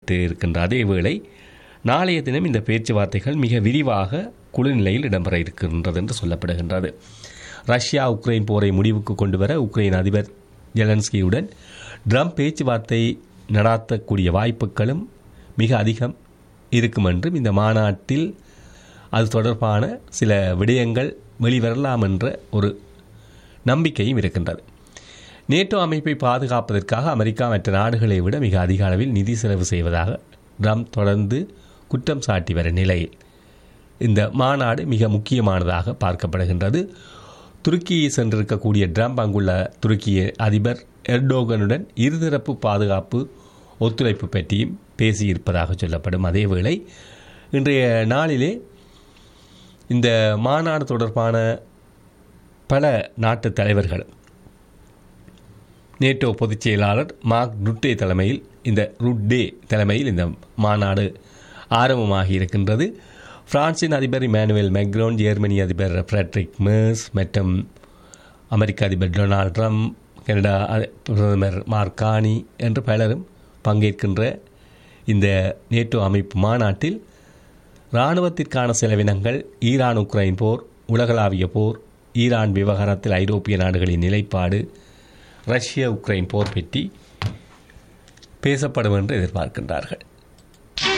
நடைபெற்று இருக்கின்ற அதே வேளை நாளைய தினம் இந்த பேச்சுவார்த்தைகள் மிக விரிவாக குழு நிலையில் இடம்பெற இருக்கின்றது என்று சொல்லப்படுகின்றது ரஷ்யா உக்ரைன் போரை முடிவுக்கு கொண்டு வர உக்ரைன் அதிபர் ஜெலன்ஸ்கியுடன் ட்ரம்ப் பேச்சுவார்த்தை நடாத்தக்கூடிய வாய்ப்புகளும் மிக அதிகம் இருக்கும் என்றும் இந்த மாநாட்டில் அது தொடர்பான சில விடயங்கள் வெளிவரலாம் என்ற ஒரு நம்பிக்கையும் இருக்கின்றது நேட்டோ அமைப்பை பாதுகாப்பதற்காக அமெரிக்கா மற்ற நாடுகளை விட மிக அதிக அளவில் நிதி செலவு செய்வதாக ட்ரம்ப் தொடர்ந்து குற்றம் சாட்டி வர நிலையில் இந்த மாநாடு மிக முக்கியமானதாக பார்க்கப்படுகின்றது துருக்கியை சென்றிருக்கக்கூடிய ட்ரம்ப் அங்குள்ள துருக்கிய அதிபர் எர்டோகனுடன் இருதரப்பு பாதுகாப்பு ஒத்துழைப்பு பற்றியும் பேசியிருப்பதாக சொல்லப்படும் அதேவேளை இன்றைய நாளிலே இந்த மாநாடு தொடர்பான பல நாட்டு தலைவர்கள் நேட்டோ பொதுச் செயலாளர் மார்க் ருட்டே தலைமையில் இந்த ருட்டே தலைமையில் இந்த மாநாடு ஆரம்பமாகி இருக்கின்றது பிரான்சின் அதிபர் இமானுவேல் மெக்ரோன் ஜெர்மனி அதிபர் ஃப்ரெட்ரிக் மெர்ஸ் மற்றும் அமெரிக்க அதிபர் டொனால்ட் ட்ரம்ப் கனடா பிரதமர் மார்கானி என்று பலரும் பங்கேற்கின்ற இந்த நேட்டோ அமைப்பு மாநாட்டில் இராணுவத்திற்கான செலவினங்கள் ஈரான் உக்ரைன் போர் உலகளாவிய போர் ஈரான் விவகாரத்தில் ஐரோப்பிய நாடுகளின் நிலைப்பாடு ரஷ்ய உக்ரைன் போர் பற்றி பேசப்படும் என்று எதிர்பார்க்கின்றார்கள்